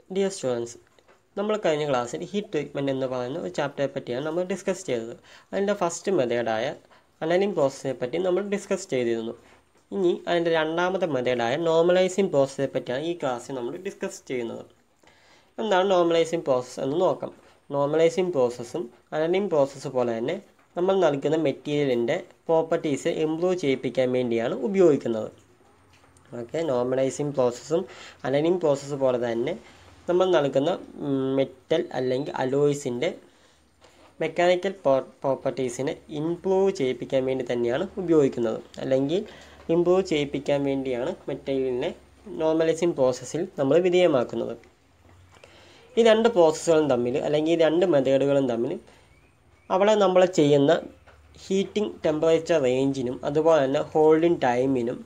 dear students നമ്മൾ കഴിഞ്ഞ ക്ലാസ്സിൽ ഹീറ്റ് ട്രീറ്റ്മെൻറ്റ് എന്ന് പറയുന്ന ഒരു ചാപ്റ്ററെ പറ്റിയാണ് നമ്മൾ ഡിസ്കസ് ചെയ്തത് അതിൻ്റെ ഫസ്റ്റ് മെത്തേഡായ അനലിംഗ് പ്രോസസ്സിനെ പറ്റി നമ്മൾ ഡിസ്കസ് ചെയ്തിരുന്നു ഇനി അതിൻ്റെ രണ്ടാമത്തെ മെത്തേഡായ നോർമലൈസിങ് പ്രോസസ്സിനെ പറ്റിയാണ് ഈ ക്ലാസ്സിൽ നമ്മൾ ഡിസ്കസ് ചെയ്യുന്നത് എന്താണ് നോർമലൈസിങ് പ്രോസസ്സ് എന്ന് നോക്കാം നോർമലൈസിങ് പ്രോസസ്സും അനലിംഗ് പ്രോസസ്സ് പോലെ തന്നെ നമ്മൾ നൽകുന്ന മെറ്റീരിയലിൻ്റെ പ്രോപ്പർട്ടീസ് ഇംപ്രൂവ് ചെയ്യിപ്പിക്കാൻ വേണ്ടിയാണ് ഉപയോഗിക്കുന്നത് ഓക്കെ നോർമലൈസിങ് പ്രോസസ്സും അലനിങ് പ്രോസസ്സ് പോലെ തന്നെ നമ്മൾ നൽകുന്ന മെറ്റൽ അല്ലെങ്കിൽ അലോയ്സിൻ്റെ മെക്കാനിക്കൽ പ്രോപ്പർട്ടീസിനെ ഇംപ്രൂവ് ചെയ്യിപ്പിക്കാൻ വേണ്ടി തന്നെയാണ് ഉപയോഗിക്കുന്നത് അല്ലെങ്കിൽ ഇംപ്രൂവ് ചെയ്യിപ്പിക്കാൻ വേണ്ടിയാണ് മെറ്റീരിയലിനെ നോർമലൈസിങ് പ്രോസസ്സിൽ നമ്മൾ വിധേയമാക്കുന്നത് ഈ രണ്ട് പ്രോസസ്സുകളും തമ്മിൽ അല്ലെങ്കിൽ ഈ രണ്ട് മെത്തേഡുകളും തമ്മിൽ അവിടെ നമ്മൾ ചെയ്യുന്ന ഹീറ്റിംഗ് ടെമ്പറേച്ചർ റേഞ്ചിനും അതുപോലെ തന്നെ ഹോൾഡിംഗ് ടൈമിനും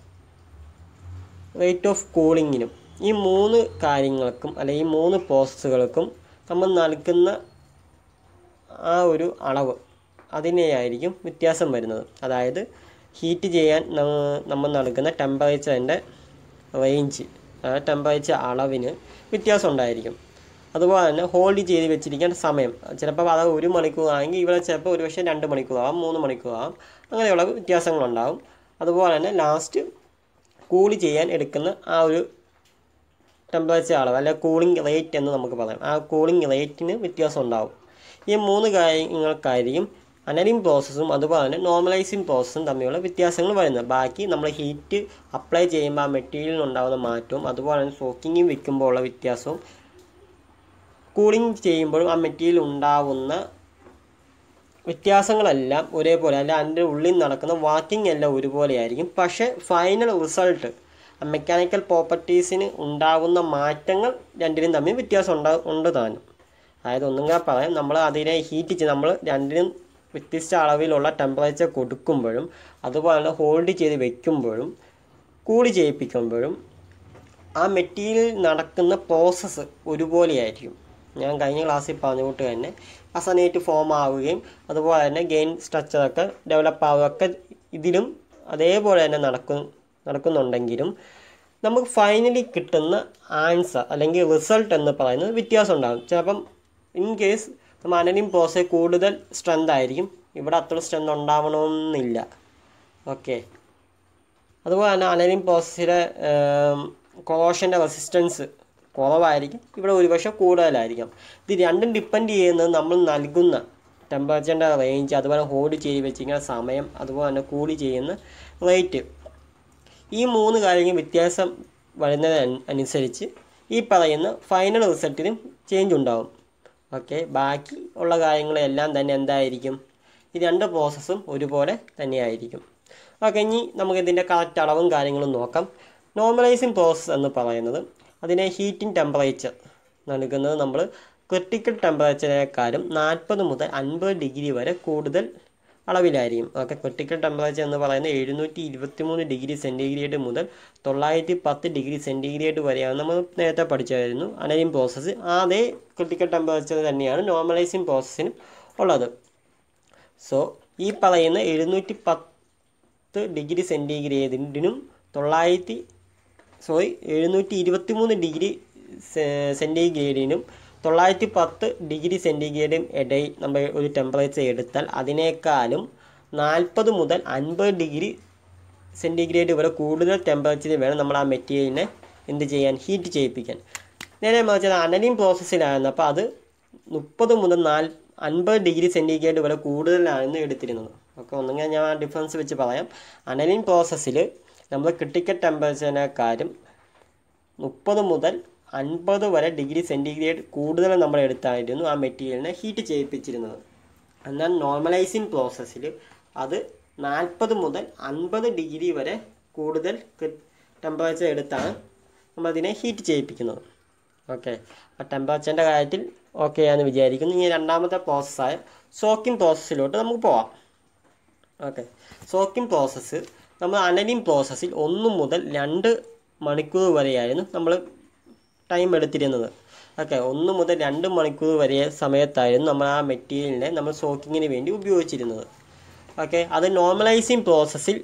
റേറ്റ് ഓഫ് കൂളിങ്ങിനും ഈ മൂന്ന് കാര്യങ്ങൾക്കും അല്ലെങ്കിൽ ഈ മൂന്ന് പ്രോസസ്സുകൾക്കും നമ്മൾ നൽകുന്ന ആ ഒരു അളവ് അതിനെയായിരിക്കും വ്യത്യാസം വരുന്നത് അതായത് ഹീറ്റ് ചെയ്യാൻ നമ്മൾ നൽകുന്ന ടെമ്പറേച്ചറിൻ്റെ റേഞ്ച് ആ ടെമ്പറേച്ചർ അളവിന് വ്യത്യാസം ഉണ്ടായിരിക്കും അതുപോലെ തന്നെ ഹോൾഡ് ചെയ്ത് വെച്ചിരിക്കേണ്ട സമയം ചിലപ്പോൾ അത് ഒരു മണിക്കൂർ ആണെങ്കിൽ ഇവിടെ ചിലപ്പോൾ ഒരു പക്ഷേ രണ്ട് മണിക്കൂറാവാം മൂന്ന് മണിക്കൂറാവാം അങ്ങനെയുള്ള വ്യത്യാസങ്ങളുണ്ടാവും അതുപോലെ തന്നെ ലാസ്റ്റ് കൂളി ചെയ്യാൻ എടുക്കുന്ന ആ ഒരു ടെമ്പറേച്ചർ അളവ് അല്ലെ കൂളിംഗ് റേറ്റ് എന്ന് നമുക്ക് പറയാം ആ കൂളിംഗ് റേറ്റിന് വ്യത്യാസം ഉണ്ടാവും ഈ മൂന്ന് കാര്യങ്ങൾക്കായിരിക്കും അനലിംഗ് പ്രോസസ്സും അതുപോലെ തന്നെ നോർമലൈസിങ് പ്രോസസ്സും തമ്മിലുള്ള വ്യത്യാസങ്ങൾ വരുന്നത് ബാക്കി നമ്മൾ ഹീറ്റ് അപ്ലൈ ചെയ്യുമ്പോൾ ആ മെറ്റീരിയലിന് ഉണ്ടാകുന്ന മാറ്റവും അതുപോലെ തന്നെ സോക്കിങ്ങും വെക്കുമ്പോൾ ഉള്ള വ്യത്യാസവും കൂളിംഗ് ചെയ്യുമ്പോഴും ആ മെറ്റീരിയൽ ഉണ്ടാവുന്ന വ്യത്യാസങ്ങളെല്ലാം ഒരേപോലെ അല്ല അതിൻ്റെ ഉള്ളിൽ നടക്കുന്ന വർക്കിംഗ് എല്ലാം ഒരുപോലെ ആയിരിക്കും പക്ഷേ ഫൈനൽ റിസൾട്ട് മെക്കാനിക്കൽ പ്രോപ്പർട്ടീസിന് ഉണ്ടാകുന്ന മാറ്റങ്ങൾ രണ്ടിനും തമ്മിൽ വ്യത്യാസം ഉണ്ടാ ഉണ്ട് താനും അതായത് ഒന്നും കൂടെ പറയാം നമ്മൾ അതിനെ ഹീറ്റ് ചെയ്ത് നമ്മൾ രണ്ടിനും വ്യത്യസ്ത അളവിലുള്ള ടെമ്പറേച്ചർ കൊടുക്കുമ്പോഴും അതുപോലെ തന്നെ ഹോൾഡ് ചെയ്ത് വെക്കുമ്പോഴും കൂളി ചെയ്യിപ്പിക്കുമ്പോഴും ആ മെറ്റീരിയൽ നടക്കുന്ന പ്രോസസ്സ് ഒരുപോലെയായിരിക്കും ഞാൻ കഴിഞ്ഞ ക്ലാസ്സിൽ പറഞ്ഞ കൂട്ട് തന്നെ അസനേറ്റ് ഫോം ആവുകയും അതുപോലെ തന്നെ ഗെയിൻ സ്ട്രക്ചറൊക്കെ ഡെവലപ്പ് ആവുകയൊക്കെ ഇതിലും അതേപോലെ തന്നെ നടക്കും നടക്കുന്നുണ്ടെങ്കിലും നമുക്ക് ഫൈനലി കിട്ടുന്ന ആൻസർ അല്ലെങ്കിൽ റിസൾട്ട് എന്ന് പറയുന്നത് വ്യത്യാസം ഉണ്ടാകും ചിലപ്പം ഇൻ കേസ് നമ്മൾ അനലിംഗ് പ്രോസസ് കൂടുതൽ സ്ട്രെങ്ത് ആയിരിക്കും ഇവിടെ അത്ര സ്ട്രെങ്ത് ഉണ്ടാവണമെന്നില്ല ഓക്കെ അതുപോലെ തന്നെ അനലിംഗ് പ്രോസസ്സിലെ കൊറോഷൻ്റെ റെസിസ്റ്റൻസ് കുറവായിരിക്കും ഇവിടെ ഒരുപക്ഷെ കൂടുതലായിരിക്കും ഇത് രണ്ടും ഡിപ്പെൻഡ് ചെയ്യുന്നത് നമ്മൾ നൽകുന്ന ടെമ്പറേച്ചറിൻ്റെ റേഞ്ച് അതുപോലെ ഹോൾഡ് ചെയ്ത് വെച്ചിരിക്കുന്ന സമയം അതുപോലെ തന്നെ കൂടി ചെയ്യുന്ന റേറ്റ് ഈ മൂന്ന് കാര്യങ്ങൾ വ്യത്യാസം വരുന്നത് അനുസരിച്ച് ഈ പറയുന്ന ഫൈനൽ റിസൾട്ടിലും ചേഞ്ച് ഉണ്ടാവും ഓക്കെ ബാക്കി ഉള്ള കാര്യങ്ങളെല്ലാം തന്നെ എന്തായിരിക്കും ഈ രണ്ട് പ്രോസസ്സും ഒരുപോലെ തന്നെയായിരിക്കും ഓക്കെ ഇനി നമുക്കിതിൻ്റെ കറക്റ്റ് അളവും കാര്യങ്ങളും നോക്കാം നോർമലൈസിങ് പ്രോസസ്സ് എന്ന് പറയുന്നത് അതിനെ ഹീറ്റിംഗ് ടെമ്പറേച്ചർ നൽകുന്നത് നമ്മൾ ക്രിട്ടിക്കൽ ടെമ്പറേച്ചറേക്കാളും നാൽപ്പത് മുതൽ അൻപത് ഡിഗ്രി വരെ കൂടുതൽ അളവിലായിരിക്കും ഓക്കെ ക്രിട്ടിക്കൽ ടെമ്പറേച്ചർ എന്ന് പറയുന്നത് എഴുന്നൂറ്റി ഇരുപത്തി മൂന്ന് ഡിഗ്രി സെൻറ്റിഗ്രേഡ് മുതൽ തൊള്ളായിരത്തി പത്ത് ഡിഗ്രി സെൻറ്റിഗ്രേഡ് വരെയാണ് നമ്മൾ നേരത്തെ പഠിച്ചായിരുന്നു അനലിംഗ് പ്രോസസ്സ് അതേ ക്രിട്ടിക്കൽ ടെമ്പറേച്ചർ തന്നെയാണ് നോർമലൈസിങ് പ്രോസസ്സിനും ഉള്ളത് സോ ഈ പറയുന്ന എഴുന്നൂറ്റി പത്ത് ഡിഗ്രി സെൻറ്റിഗ്രേഡിനും തൊള്ളായിരത്തി സോറി എഴുന്നൂറ്റി ഇരുപത്തി മൂന്ന് ഡിഗ്രി സെൻറ്റിഗ്രേഡിനും തൊള്ളായിരത്തി പത്ത് ഡിഗ്രി സെൻറ്റിഗ്രേഡും ഇടയിൽ നമ്മൾ ഒരു ടെമ്പറേച്ചർ എടുത്താൽ അതിനേക്കാളും നാൽപ്പത് മുതൽ അൻപത് ഡിഗ്രി സെൻറ്റിഗ്രേഡ് വരെ കൂടുതൽ ടെമ്പറേച്ചറിൽ വേണം നമ്മൾ ആ മെറ്റീരിയലിനെ എന്ത് ചെയ്യാൻ ഹീറ്റ് ചെയ്യിപ്പിക്കാൻ നേരെ മറിച്ച് അനലിംഗ് പ്രോസസ്സിലായിരുന്നു അപ്പോൾ അത് മുപ്പത് മുതൽ നാൽ അൻപത് ഡിഗ്രി സെൻറ്റിഗ്രേഡ് വരെ കൂടുതലായിരുന്നു എടുത്തിരുന്നത് ഓക്കെ ഒന്നുകിൽ ഞാൻ ആ ഡിഫറൻസ് വെച്ച് പറയാം അനലിംഗ് പ്രോസസ്സിൽ നമ്മൾ ക്രിട്ടിക്കൽ ടെമ്പറേച്ചറിനെക്കാളും മുപ്പത് മുതൽ അൻപത് വരെ ഡിഗ്രി സെൻറ്റിഗ്രേഡ് കൂടുതൽ നമ്മൾ എടുത്തായിരുന്നു ആ മെറ്റീരിയലിനെ ഹീറ്റ് ചെയ്യിപ്പിച്ചിരുന്നത് എന്നാൽ നോർമലൈസിങ് പ്രോസസ്സിൽ അത് നാൽപ്പത് മുതൽ അൻപത് ഡിഗ്രി വരെ കൂടുതൽ ടെമ്പറേച്ചർ എടുത്താണ് നമ്മളതിനെ ഹീറ്റ് ചെയ്യിപ്പിക്കുന്നത് ഓക്കെ അപ്പോൾ ടെമ്പറേച്ചറിൻ്റെ കാര്യത്തിൽ ഓക്കെ ആണെന്ന് വിചാരിക്കുന്നു ഇനി രണ്ടാമത്തെ പ്രോസസ്സായ സോക്കിംഗ് പ്രോസസ്സിലോട്ട് നമുക്ക് പോവാം ഓക്കെ സോക്കിംഗ് പ്രോസസ്സ് നമ്മൾ അനലിംഗ് പ്രോസസ്സിൽ ഒന്ന് മുതൽ രണ്ട് മണിക്കൂർ വരെയായിരുന്നു നമ്മൾ ടൈം എടുത്തിരുന്നത് ഓക്കെ ഒന്ന് മുതൽ രണ്ട് മണിക്കൂർ വരെ സമയത്തായിരുന്നു നമ്മൾ ആ മെറ്റീരിയലിനെ നമ്മൾ സോക്കിങ്ങിന് വേണ്ടി ഉപയോഗിച്ചിരുന്നത് ഓക്കെ അത് നോർമലൈസിങ് പ്രോസസ്സിൽ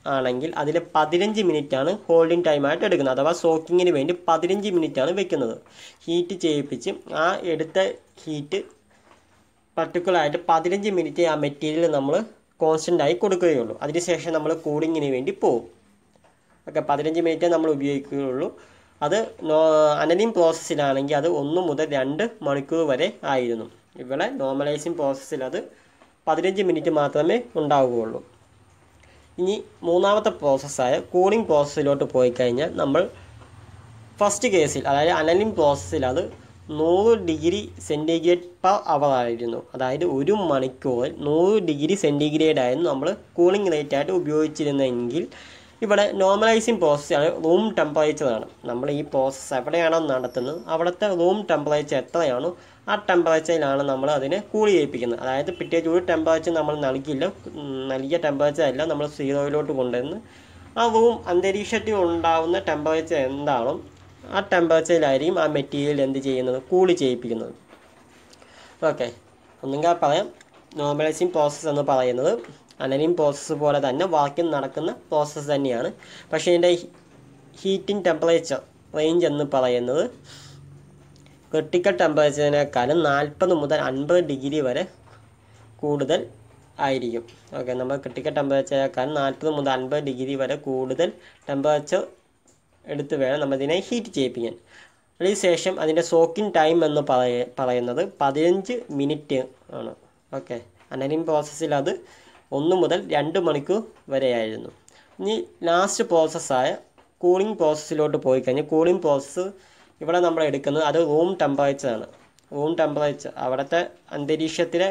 ആണെങ്കിൽ അതിൽ പതിനഞ്ച് മിനിറ്റാണ് ഹോൾഡിംഗ് ടൈമായിട്ട് എടുക്കുന്നത് അഥവാ സോക്കിങ്ങിന് വേണ്ടി പതിനഞ്ച് മിനിറ്റാണ് വെക്കുന്നത് ഹീറ്റ് ചെയ്യിപ്പിച്ച് ആ എടുത്ത ഹീറ്റ് പർട്ടിക്കുലറായിട്ട് പതിനഞ്ച് മിനിറ്റ് ആ മെറ്റീരിയൽ നമ്മൾ കോൺസ്റ്റൻ്റ് ആയി കൊടുക്കുകയുള്ളൂ അതിനുശേഷം നമ്മൾ കൂളിങ്ങിന് വേണ്ടി പോകും ഓക്കെ പതിനഞ്ച് മിനിറ്റേ നമ്മൾ ഉപയോഗിക്കുകയുള്ളൂ അത് നോ അനലിംഗ് പ്രോസസ്സിലാണെങ്കിൽ അത് ഒന്ന് മുതൽ രണ്ട് മണിക്കൂർ വരെ ആയിരുന്നു ഇവിടെ നോർമലൈസിങ് പ്രോസസ്സിൽ അത് പതിനഞ്ച് മിനിറ്റ് മാത്രമേ ഉണ്ടാവുകയുള്ളൂ ഇനി മൂന്നാമത്തെ പ്രോസസ്സായ കൂളിംഗ് പ്രോസസ്സിലോട്ട് പോയി കഴിഞ്ഞാൽ നമ്മൾ ഫസ്റ്റ് കേസിൽ അതായത് അനലിംഗ് പ്രോസസ്സിൽ അത് നൂറ് ഡിഗ്രി സെൻറ്റിഗ്രേഡ് പെർ അവർ ആയിരുന്നു അതായത് ഒരു മണിക്കൂറിൽ നൂറ് ഡിഗ്രി സെൻറ്റിഗ്രേഡ് ആയിരുന്നു നമ്മൾ കൂളിംഗ് റേറ്റ് ആയിട്ട് ഉപയോഗിച്ചിരുന്നെങ്കിൽ ഇവിടെ നോർമലൈസിങ് പ്രോസസ്സാണ് റൂം ടെമ്പറേച്ചറാണ് നമ്മൾ ഈ പ്രോസസ്സ് എവിടെയാണോ നടത്തുന്നത് അവിടുത്തെ റൂം ടെമ്പറേച്ചർ എത്രയാണോ ആ ടെമ്പറേച്ചറിലാണ് നമ്മൾ അതിനെ കൂൾ ചെയ്യിപ്പിക്കുന്നത് അതായത് പ്രത്യേകിച്ച് ഒരു ടെമ്പറേച്ചർ നമ്മൾ നൽകില്ല ഉം, നൽകിയ ടെമ്പറേച്ചർ അല്ല നമ്മൾ സീറോയിലോട്ട് കൊണ്ടുവന്ന് ആ റൂം അന്തരീക്ഷത്തിൽ ഉണ്ടാകുന്ന ടെമ്പറേച്ചർ എന്താണോ ആ ടെമ്പറേച്ചറിലായിരിക്കും ആ മെറ്റീരിയൽ എന്ത് ചെയ്യുന്നത് കൂളി ചെയ്യിപ്പിക്കുന്നത് ഓക്കെ ഒന്നുകിൽ പറയാം നോർമലൈസിങ് പ്രോസസ്സ് എന്ന് പറയുന്നത് അനലിംഗ് പ്രോസസ്സ് പോലെ തന്നെ വർക്കിംഗ് നടക്കുന്ന പ്രോസസ്സ് തന്നെയാണ് പക്ഷേ ഇതിൻ്റെ ഹീറ്റിംഗ് ടെമ്പറേച്ചർ റേഞ്ച് എന്ന് പറയുന്നത് ക്രിട്ടിക്കൽ ടെമ്പറേച്ചറിനേക്കാളും നാൽപ്പത് മുതൽ അൻപത് ഡിഗ്രി വരെ കൂടുതൽ ആയിരിക്കും ഓക്കെ നമ്മൾ ക്രിട്ടിക്കൽ ടെമ്പറേച്ചറിനേക്കാളും നാൽപ്പത് മുതൽ അൻപത് ഡിഗ്രി വരെ കൂടുതൽ ടെമ്പറേച്ചർ എടുത്ത് വേണം നമ്മൾ ഇതിനെ ഹീറ്റ് ചെയ്യിപ്പിക്കാൻ അതിനുശേഷം അതിൻ്റെ സോക്കിംഗ് ടൈം എന്ന് പറയ പറയുന്നത് പതിനഞ്ച് മിനിറ്റ് ആണ് ഓക്കെ അനലിംഗ് പ്രോസസ്സിൽ അത് ഒന്ന് മുതൽ രണ്ട് മണിക്കൂർ വരെയായിരുന്നു ഇനി ലാസ്റ്റ് പ്രോസസ്സായ കൂളിംഗ് പ്രോസസ്സിലോട്ട് പോയി കഴിഞ്ഞാൽ കൂളിംഗ് പ്രോസസ്സ് ഇവിടെ നമ്മൾ എടുക്കുന്നത് അത് റൂം ടെമ്പറേച്ചറാണ് റൂം ടെമ്പറേച്ചർ അവിടുത്തെ അന്തരീക്ഷത്തിലെ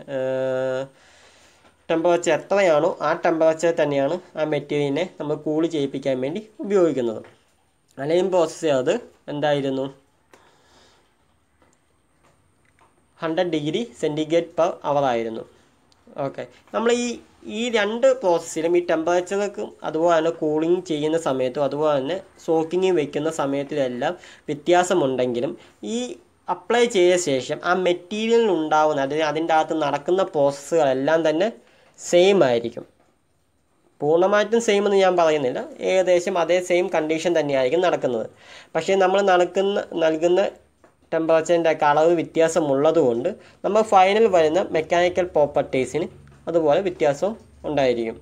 ടെമ്പറേച്ചർ എത്രയാണോ ആ ടെമ്പറേച്ചർ തന്നെയാണ് ആ മെറ്റീരിയലിനെ നമ്മൾ കൂൾ ചെയ്യിപ്പിക്കാൻ വേണ്ടി ഉപയോഗിക്കുന്നത് അലൈൻ പ്രോസസ്സ് അത് എന്തായിരുന്നു hundred degree centigrade per hour ആയിരുന്നു ഓക്കെ നമ്മൾ ഈ ഈ രണ്ട് പ്രോസസ്സിലും ഈ ടെമ്പറേച്ചർക്കും അതുപോലെ തന്നെ കൂളിംഗ് ചെയ്യുന്ന സമയത്തും അതുപോലെ തന്നെ സോക്കിങ് വെക്കുന്ന സമയത്തിലെല്ലാം വ്യത്യാസമുണ്ടെങ്കിലും ഈ അപ്ലൈ ചെയ്ത ശേഷം ആ മെറ്റീരിയലിൽ ഉണ്ടാവുന്ന അതായത് അതിൻ്റെ അകത്ത് നടക്കുന്ന പ്രോസസ്സുകളെല്ലാം തന്നെ സെയിം ആയിരിക്കും പൂർണ്ണമായിട്ടും സെയിം എന്ന് ഞാൻ പറയുന്നില്ല ഏകദേശം അതേ സെയിം കണ്ടീഷൻ തന്നെയായിരിക്കും നടക്കുന്നത് പക്ഷേ നമ്മൾ നടക്കുന്ന നൽകുന്ന ടെമ്പറേച്ചറിൻ്റെ ഒക്കെ അളവ് വ്യത്യാസമുള്ളതുകൊണ്ട് നമ്മൾ ഫൈനൽ വരുന്ന മെക്കാനിക്കൽ പ്രോപ്പർട്ടീസിന് അതുപോലെ വ്യത്യാസവും ഉണ്ടായിരിക്കും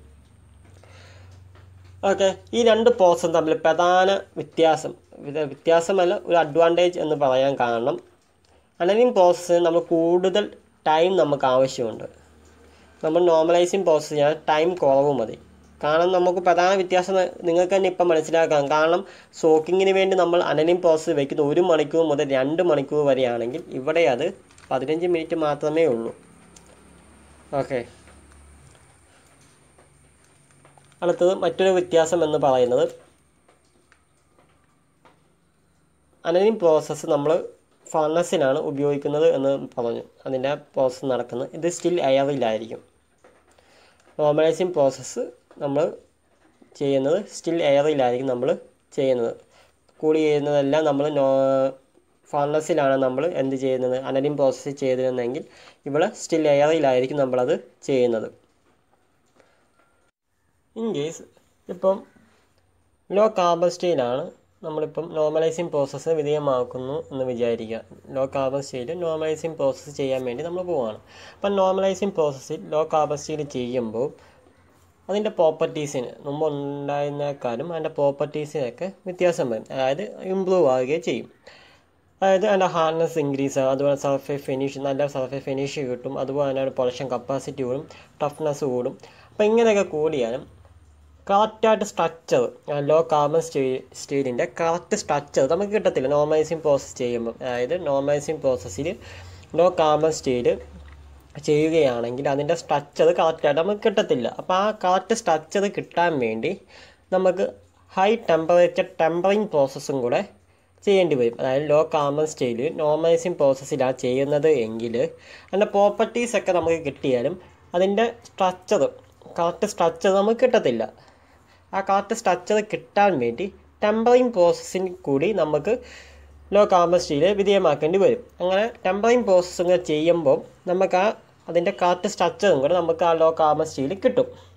ഓക്കെ ഈ രണ്ട് പ്രോസസ്സും തമ്മിൽ പ്രധാന വ്യത്യാസം ഇത് വ്യത്യാസമല്ല ഒരു അഡ്വാൻറ്റേജ് എന്ന് പറയാൻ കാരണം അനലിംഗ് പ്രോസസ്സിന് നമ്മൾ കൂടുതൽ ടൈം നമുക്ക് ആവശ്യമുണ്ട് നമ്മൾ നോർമലൈസിങ് പ്രോസസ്സ് ചെയ്യാൻ ടൈം കുറവ് മതി കാരണം നമുക്ക് പ്രധാന വ്യത്യാസം നിങ്ങൾക്ക് തന്നെ ഇപ്പം മനസ്സിലാക്കാം കാരണം സോക്കിങ്ങിന് വേണ്ടി നമ്മൾ അനലിംഗ് പ്രോസസ്സ് വയ്ക്കുന്നത് ഒരു മണിക്കൂർ മുതൽ രണ്ട് മണിക്കൂർ വരെയാണെങ്കിൽ ഇവിടെ അത് പതിനഞ്ച് മിനിറ്റ് മാത്രമേ ഉള്ളൂ ഓക്കെ അടുത്തത് മറ്റൊരു വ്യത്യാസം എന്ന് പറയുന്നത് അനലിംഗ് പ്രോസസ്സ് നമ്മൾ ഫർണസിലാണ് ഉപയോഗിക്കുന്നത് എന്ന് പറഞ്ഞു അതിൻ്റെ പ്രോസസ്സ് നടക്കുന്നത് ഇത് സ്റ്റിൽ എയറിലായിരിക്കും നോർമലൈസിങ് പ്രോസസ്സ് നമ്മൾ ചെയ്യുന്നത് സ്റ്റിൽ എയറിലായിരിക്കും നമ്മൾ ചെയ്യുന്നത് കൂടി ചെയ്യുന്നതെല്ലാം നമ്മൾ നോ ഫർണസിലാണ് നമ്മൾ എന്ത് ചെയ്യുന്നത് അനലിംഗ് പ്രോസസ്സ് ചെയ്തിരുന്നെങ്കിൽ ഇവിടെ സ്റ്റിൽ എയറിലായിരിക്കും നമ്മളത് ചെയ്യുന്നത് ഇൻ കേസ് ഇപ്പം ലോ കാർബൺ സ്റ്റീലാണ് നമ്മളിപ്പം നോർമലൈസിങ് പ്രോസസ്സ് വിധേയമാക്കുന്നു എന്ന് വിചാരിക്കുക low carbon steel normalising process ചെയ്യാൻ വേണ്ടി നമ്മൾ പോവുകയാണ് അപ്പം നോർമലൈസിങ് പ്രോസസ്സിൽ ലോ കാർബൺ സ്റ്റീൽ ചെയ്യുമ്പോൾ അതിൻ്റെ പ്രോപ്പർട്ടീസിന് മുമ്പ് ഉണ്ടായിരുന്നേക്കാളും അതിൻ്റെ പ്രോപ്പർട്ടീസിനൊക്കെ വ്യത്യാസം വരും അതായത് ഇമ്പ്രൂവ് ആവുകയും ചെയ്യും അതായത് അതിൻ്റെ ഹാർഡ്നെസ് ഇൻക്രീസ് ആകും അതുപോലെ സർഫേസ് ഫിനിഷ് നല്ല സർഫേസ് ഫിനിഷ് കിട്ടും അതുപോലെ തന്നെ പ്രൊഡക്ഷൻ കപ്പാസിറ്റി കൂടും ടഫ്നെസ് കൂടും അപ്പോൾ ഇങ്ങനെയൊക്കെ കൂടിയാലും കറക്റ്റായിട്ട് സ്ട്രക്ചർ ലോ കാർബൺ സ്റ്റീ സ്റ്റീലിൻ്റെ കറക്റ്റ് സ്ട്രക്ചർ നമുക്ക് കിട്ടത്തില്ല നോർമലൈസിങ് പ്രോസസ്സ് ചെയ്യുമ്പോൾ അതായത് നോർമലൈസിങ് പ്രോസസ്സിൽ ലോ കാർബൺ സ്റ്റീൽ ചെയ്യുകയാണെങ്കിൽ അതിൻ്റെ സ്ട്രക്ചർ കറക്റ്റായിട്ട് നമുക്ക് കിട്ടത്തില്ല അപ്പോൾ ആ കറക്റ്റ് സ്ട്രക്ചർ കിട്ടാൻ വേണ്ടി നമുക്ക് ഹൈ ടെമ്പറേച്ചർ ടെമ്പറിങ് പ്രോസസ്സും കൂടെ ചെയ്യേണ്ടി വരും അതായത് ലോ കാർബൺ സ്റ്റീൽ നോർമലൈസിങ് പ്രോസസ്സിലാണ് ചെയ്യുന്നത് എങ്കിൽ അതിൻ്റെ പ്രോപ്പർട്ടീസ് ഒക്കെ നമുക്ക് കിട്ടിയാലും അതിൻ്റെ സ്ട്രക്ചർ കറക്റ്റ് സ്ട്രക്ചർ നമുക്ക് കിട്ടത്തില്ല ആ കറക്റ്റ് സ്ട്രക്ചർ കിട്ടാൻ വേണ്ടി ടെമ്പറിങ് പ്രോസസ്സിന് കൂടി നമുക്ക് ലോ കാർബൺ സ്റ്റീൽ വിധേയമാക്കേണ്ടി വരും അങ്ങനെ ടെമ്പറിങ് പ്രോസസ്സിങ് ചെയ്യുമ്പോൾ നമുക്ക് ആ അതിൻ്റെ കറക്റ്റ് സ്ട്രക്ചറും കൂടെ നമുക്ക് ആ ലോ കാർബൺ സ്റ്റീൽ കിട്ടും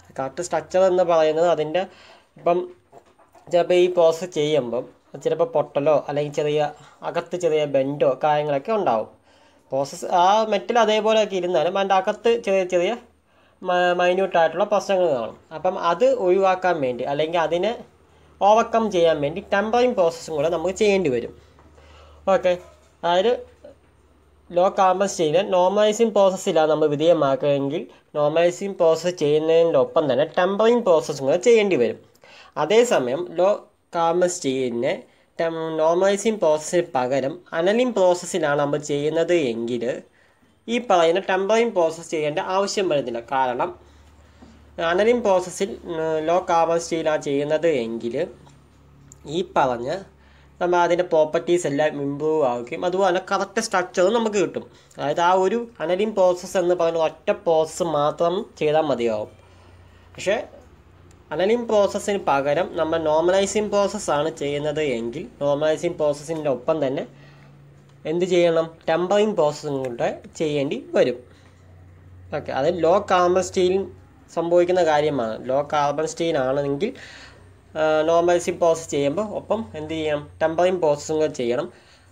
കറക്റ്റ് സ്ട്രക്ചർ എന്ന് പറയുന്നത് അതിൻ്റെ ഇപ്പം ചിലപ്പോൾ ഈ പ്രോസസ്സ് ചെയ്യുമ്പം ചിലപ്പോൾ പൊട്ടലോ അല്ലെങ്കിൽ ചെറിയ അകത്ത് ചെറിയ ബെൻഡോ കാര്യങ്ങളൊക്കെ ഉണ്ടാവും പ്രോസസ്സ് ആ മെറ്റൽ അതേപോലെയൊക്കെ ഇരുന്നാലും അതിൻ്റെ അകത്ത് ചെറിയ ചെറിയ മൈന്യൂട്ടായിട്ടുള്ള പ്രശ്നങ്ങൾ കാണും അപ്പം അത് ഒഴിവാക്കാൻ വേണ്ടി അല്ലെങ്കിൽ അതിനെ ഓവർകം ചെയ്യാൻ വേണ്ടി ടെമ്പറിങ് പ്രോസസ്സും കൂടെ നമുക്ക് ചെയ്യേണ്ടി വരും ഓക്കെ അതായത് ലോ കാർബൺ സ്റ്റീലിനെ നോർമലൈസിങ് പ്രോസസ്സിലാണ് നമ്മൾ വിധേയമാക്കുകയെങ്കിൽ നോർമലൈസിങ് പ്രോസസ്സ് ചെയ്യുന്നതിനൊപ്പം തന്നെ ടെമ്പറിങ് പ്രോസസ്സും കൂടെ ചെയ്യേണ്ടി വരും അതേസമയം ലോ കാർബൺ സ്റ്റീലിനെ ടെം നോർമലൈസിങ് പ്രോസസ്സിന് പകരം അനലിംഗ് പ്രോസസ്സിലാണ് നമ്മൾ ചെയ്യുന്നത് എങ്കിൽ ഈ പറയുന്ന ടെമ്പറിങ് പ്രോസസ്സ് ചെയ്യേണ്ട ആവശ്യം വരുന്നില്ല കാരണം അനലിംഗ് പ്രോസസ്സിൽ ലോ കാർബൺ സ്റ്റീലാണ് ചെയ്യുന്നത് എങ്കിൽ ഈ പറഞ്ഞ നമ്മൾ അതിൻ്റെ പ്രോപ്പർട്ടീസ് എല്ലാം ഇമ്പ്രൂവ് ആവുകയും അതുപോലെ കറക്റ്റ് സ്ട്രക്ചറും നമുക്ക് കിട്ടും അതായത് ആ ഒരു അനലിംഗ് പ്രോസസ്സ് എന്ന് പറയുന്ന ഒറ്റ പ്രോസസ്സ് മാത്രം ചെയ്താൽ മതിയാവും പക്ഷേ അനലിംഗ് പ്രോസസ്സിന് പകരം നമ്മൾ നോർമലൈസിങ് പ്രോസസ്സാണ് ചെയ്യുന്നത് എങ്കിൽ നോർമലൈസിങ് പ്രോസസ്സിൻ്റെ ഒപ്പം തന്നെ എന്ത് ചെയ്യണം ടെമ്പറിങ് പ്രോസസ്സും കൂടെ ചെയ്യേണ്ടി വരും ഓക്കെ അത് ലോ കാർബൺ സ്റ്റീൽ സംഭവിക്കുന്ന കാര്യമാണ് ലോ കാർബൺ സ്റ്റീൽ ആണെങ്കിൽ നോർമലൈസിങ് പ്രോസസ്സ് ചെയ്യുമ്പോൾ ഒപ്പം എന്ത് ചെയ്യണം ടെമ്പറിങ് പ്രോസസ്സും കൂടെ ചെയ്യണം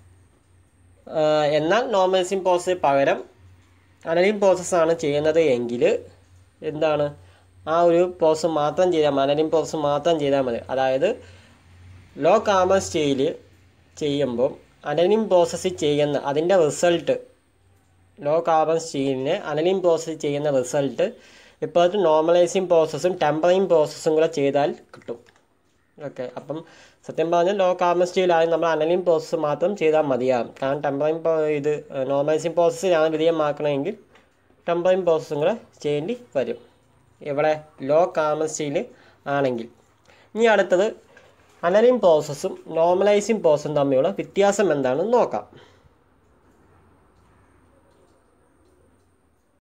ആ, എന്നാൽ നോർമലൈസിങ് പ്രോസസ്സിന് പകരം അനലിംഗ് പ്രോസസ്സാണ് ചെയ്യുന്നത് എങ്കിൽ എന്താണ് ആ ഒരു പ്രോസസ്സ് മാത്രം ചെയ്താൽ മതി അനലിംഗ് പ്രോസസ്സ് മാത്രം ചെയ്താൽ മതി അതായത് ലോ കാർബൺ സ്റ്റീൽ ചെയ്യുമ്പോൾ അനലിംഗ് പ്രോസസ്സ് ചെയ്യുന്ന അതിൻ്റെ റിസൾട്ട് ലോ കാർബൺ സ്റ്റീലിനെ അനലിംഗ് പ്രോസസ്സ് ചെയ്യുന്ന റിസൾട്ട് ഇപ്പോഴത്തെ നോർമലൈസിങ് പ്രോസസ്സും ടെമ്പറിങ് പ്രോസസ്സും കൂടെ ചെയ്താൽ കിട്ടും ഓക്കെ അപ്പം സത്യം പറഞ്ഞാൽ ലോ കാർബൺ സ്റ്റീലായി നമ്മൾ അനലിംഗ് പ്രോസസ്സ് മാത്രം ചെയ്താൽ മതിയാകും കാരണം ടെമ്പറിങ് ഇത് നോർമലൈസിങ് പ്രോസസ്സിലാണ് വിധേയമാക്കണമെങ്കിൽ ടെമ്പറിങ് പ്രോസസ്സും കൂടെ ചെയ്യേണ്ടി വരും ഇവിടെ ലോ കാർബൺ സ്റ്റീൽ ആണെങ്കിൽ ഇനി അടുത്തത് അനലിംഗ് പ്രോസസ്സും നോർമലൈസിങ് പ്രോസസ്സും തമ്മിലുള്ള വ്യത്യാസം എന്താണെന്ന് നോക്കാം